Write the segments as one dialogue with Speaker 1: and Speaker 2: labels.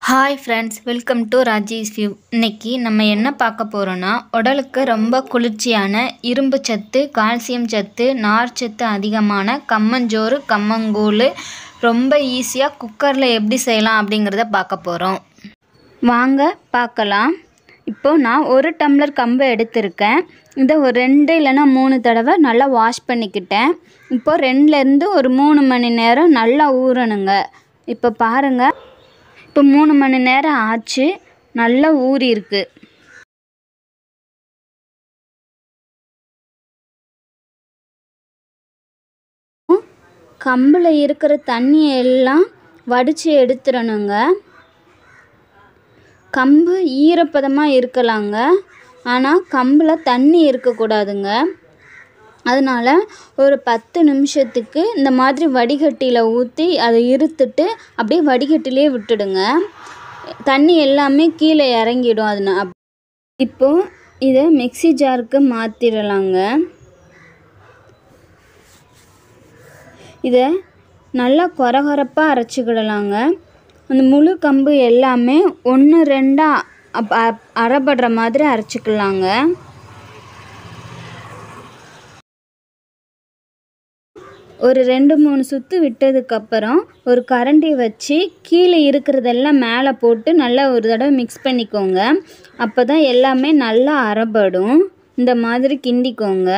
Speaker 1: hi friends welcome to Raji's view இன்னைக்கு நம்ம என்ன பார்க்க போகிறோன்னா உடலுக்கு ரொம்ப குளிர்ச்சியான இரும்பு சத்து கால்சியம் சத்து நார் சத்து அதிகமான கம்மஞ்சோறு கம்மங்கூழ் ரொம்ப ஈஸியாக குக்கரில் எப்படி செய்யலாம் அப்படிங்கிறத பார்க்க போகிறோம் வாங்க பார்க்கலாம் இப்போது நான் ஒரு டம்ளர் கம்பு எடுத்திருக்கேன் இதை ஒரு ரெண்டு இல்லைன்னா மூணு தடவை நல்லா வாஷ் பண்ணிக்கிட்டேன் இப்போ ரெண்டுலேருந்து ஒரு மூணு மணி நேரம் நல்லா ஊறணுங்க இப்போ பாருங்கள் இப்போ மூணு மணி நேரம் ஆச்சு நல்லா ஊறி இருக்கு கம்பில் இருக்கிற தண்ணியை எல்லாம் வடித்து எடுத்துடணுங்க கம்பு ஈரப்பதமாக இருக்கலாங்க ஆனால் கம்பில் தண்ணி இருக்கக்கூடாதுங்க அதனால் ஒரு பத்து நிமிஷத்துக்கு இந்த மாதிரி வடிகட்டியில் ஊற்றி அதை இருத்துட்டு அப்படியே வடிகட்டிலே விட்டுடுங்க தண்ணி எல்லாமே கீழே இறங்கிடும் அது ந- இப்போ இதை மிக்ஸி ஜாருக்கு மாற்றிடலாங்க இதை நல்லா கொரகொரப்பாக அரைச்சிக்கிடலாங்க அந்த முழு கம்பு எல்லாமே ஒன்று ரெண்டாக அப் அப் அரைப்படுற மாதிரி அரைச்சிக்கலாங்க ஒரு ரெண்டு மூணு சுற்று விட்டதுக்கப்புறம் ஒரு கரண்டி வச்சு கீழே இருக்கிறதெல்லாம் மேலே போட்டு நல்லா ஒரு தடவை மிக்ஸ் பண்ணிக்கோங்க அப்போ தான் எல்லாமே நல்லா அரைப்படும் இந்த மாதிரி கிண்டிக்கோங்க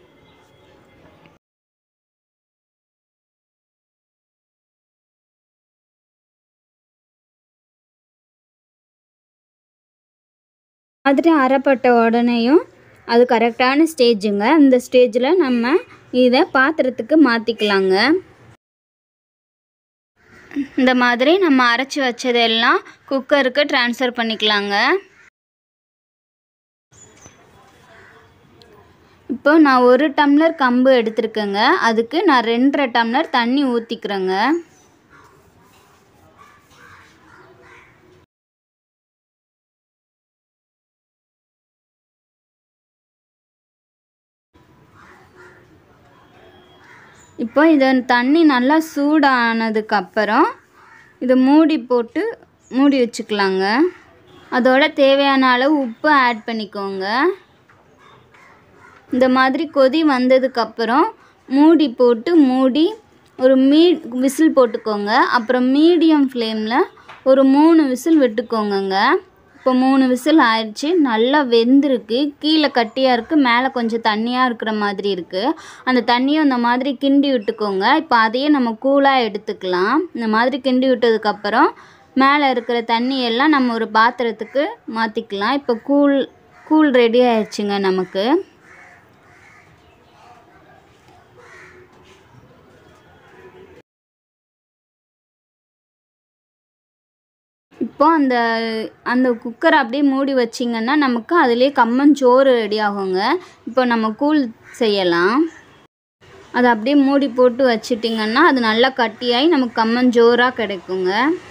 Speaker 1: மாதிரி அரைப்பட்ட உடனேயும் அது கரெக்டான ஸ்டேஜுங்க இந்த ஸ்டேஜில் நம்ம இதை பாத்திரத்துக்கு மாற்றிக்கலாங்க இந்த மாதிரி நம்ம அரைச்சி வச்சதெல்லாம் குக்கருக்கு ட்ரான்ஸ்ஃபர் பண்ணிக்கலாங்க இப்போ நான் ஒரு டம்ளர் கம்பு எடுத்திருக்கேங்க அதுக்கு நான் ரெண்டரை டம்ளர் தண்ணி ஊற்றிக்கிறேங்க இப்போ இதை தண்ணி நல்லா சூடானதுக்கப்புறம் இதை மூடி போட்டு மூடி வச்சுக்கலாங்க அதோட தேவையான அளவு உப்பு ஆட் பண்ணிக்கோங்க இந்த மாதிரி கொதி வந்ததுக்கப்புறம் மூடி போட்டு மூடி ஒரு மீ விசில் போட்டுக்கோங்க அப்புறம் மீடியம் ஃப்ளேமில் ஒரு மூணு விசில் விட்டுக்கோங்கங்க இப்போ மூணு விசில் ஆயிடுச்சு நல்லா வெந்திருக்கு கீழே கட்டியாக இருக்குது மேலே கொஞ்சம் தண்ணியாக இருக்கிற மாதிரி இருக்குது அந்த தண்ணியும் இந்த மாதிரி கிண்டி விட்டுக்கோங்க இப்போ அதையே நம்ம கூலாக எடுத்துக்கலாம் இந்த மாதிரி கிண்டி விட்டதுக்கப்புறம் மேலே இருக்கிற தண்ணி எல்லாம் நம்ம ஒரு பாத்திரத்துக்கு மாற்றிக்கலாம் இப்போ கூழ் கூழ் ரெடி ஆயிடுச்சுங்க நமக்கு இப்போ அந்த அந்த குக்கரை அப்படியே மூடி வச்சிங்கன்னா நமக்கு அதிலே கம்மஞ்சோறு ரெடி ஆகுங்க இப்போ நம்ம கூழ் செய்யலாம் அதை அப்படியே மூடி போட்டு வச்சிட்டிங்கன்னா அது நல்லா கட்டியாகி நமக்கு கம்மஞ்சோறாக கிடைக்குங்க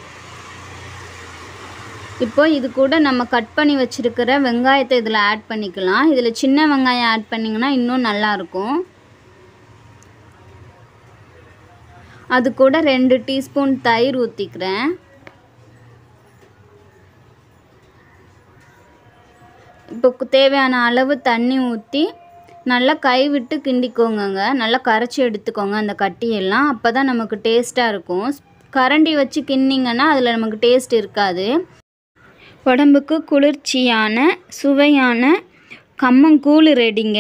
Speaker 1: இப்போ இது கூட நம்ம கட் பண்ணி வச்சிருக்கிற வெங்காயத்தை இதில் ஆட் பண்ணிக்கலாம் இதில் சின்ன வெங்காயம் ஆட் பண்ணிங்கன்னா இன்னும் நல்லாயிருக்கும் அது கூட ரெண்டு டீஸ்பூன் தயிர் ஊற்றிக்கிறேன் இப்போ கு- தேவையான அளவு தண்ணி ஊற்றி நல்லா கைவிட்டு கிண்டிக்கோங்கங்க நல்லா கரைச்சி எடுத்துக்கோங்க அந்த கட்டியெல்லாம் அப்போ தான் நமக்கு டேஸ்ட்டாக இருக்கும் கரண்டி வச்சு கிண்டிங்கன்னா அதில் நமக்கு டேஸ்ட் இருக்காது உடம்புக்கு குளிர்ச்சியான சுவையான கம்மங்கூழ் ரெடிங்க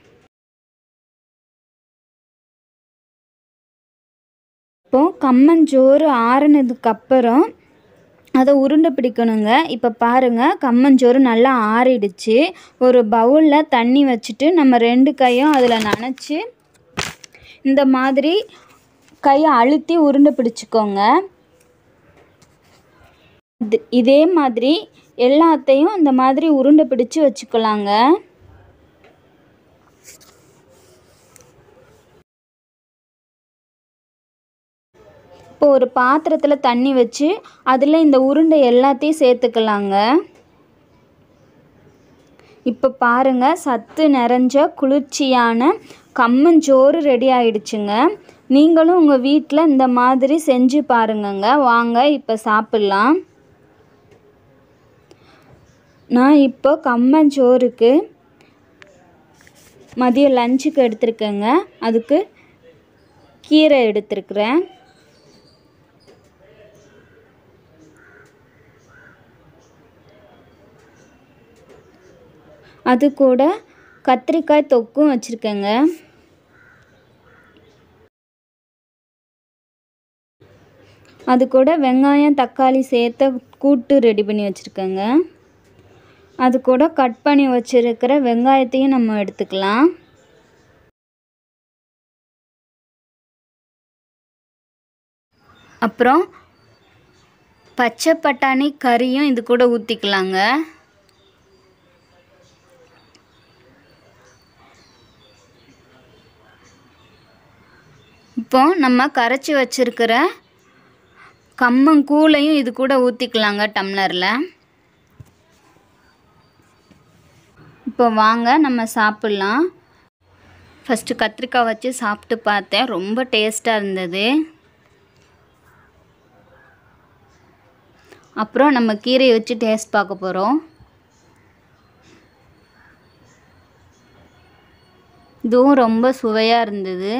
Speaker 1: இப்போது கம்மஞ்சோறு ஆறுனதுக்கப்புறம் அதை உருண்டை பிடிக்கணுங்க இப்போ பாருங்கள் கம்மஞ்சோறு நல்லா ஆறிடுச்சு ஒரு பவுலில் தண்ணி வச்சுட்டு நம்ம ரெண்டு கையும் அதில் நனைச்சி இந்த மாதிரி கையை அழுத்தி உருண்டை பிடிச்சிக்கோங்க இது இதே மாதிரி எல்லாத்தையும் இந்த மாதிரி உருண்டை பிடிச்சு வச்சுக்கலாங்க இப்போ ஒரு பாத்திரத்தில் தண்ணி வச்சு அதில் இந்த உருண்டை எல்லாத்தையும் சேர்த்துக்கலாங்க இப்போ பாருங்க சத்து நிறைஞ்ச குளிர்ச்சியான கம்மஞ்சோறு ரெடி ஆயிடுச்சுங்க நீங்களும் உங்கள் வீட்டில் இந்த மாதிரி செஞ்சு பாருங்கங்க வாங்க இப்போ சாப்பிட்லாம் நான் இப்போ கம்மஞ்சோறுக்கு மதியம் லஞ்சுக்கு எடுத்திருக்கேங்க அதுக்கு கீரை எடுத்திருக்கிறேன் அது கூட கத்திரிக்காய் தொக்கும் வச்சுருக்கேங்க அது கூட வெங்காயம் தக்காளி சேர்த்த கூட்டு ரெடி பண்ணி வச்சுருக்கேங்க அது கூட கட் பண்ணி வச்சுருக்கிற வெங்காயத்தையும் நம்ம எடுத்துக்கலாம் அப்புறம் பச்சை பட்டாணி கறியும் இது கூட ஊற்றிக்கலாங்க இப்போ நம்ம கரைச்சி வச்சுருக்கிற கம்மங்கூழையும் இது கூட ஊற்றிக்கலாங்க டம்ளரில் இப்போ வாங்க நம்ம சாப்பிட்லாம் ஃபஸ்ட்டு கத்திரிக்காய் வச்சு சாப்பிட்டு பார்த்தேன் ரொம்ப டேஸ்ட்டாக இருந்தது அப்புறம் நம்ம கீரையை வச்சு டேஸ்ட் பார்க்க போகிறோம் இதுவும் ரொம்ப சுவையாக இருந்தது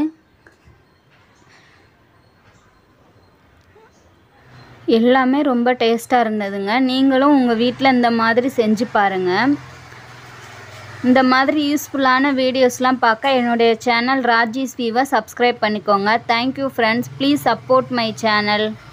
Speaker 1: எல்லாமே ரொம்ப டேஸ்ட்டாக இருந்ததுங்க நீங்களும் உங்கள் வீட்டில் இந்த மாதிரி செஞ்சு பாருங்கள் இந்த மாதிரி யூஸ்ஃபுல்லான வீடியோஸ்லாம் பார்க்க என்னுடைய சேனல் ராஜீஸ் வீவை சப்ஸ்கிரைப் பண்ணிக்கோங்க thank you friends please support my channel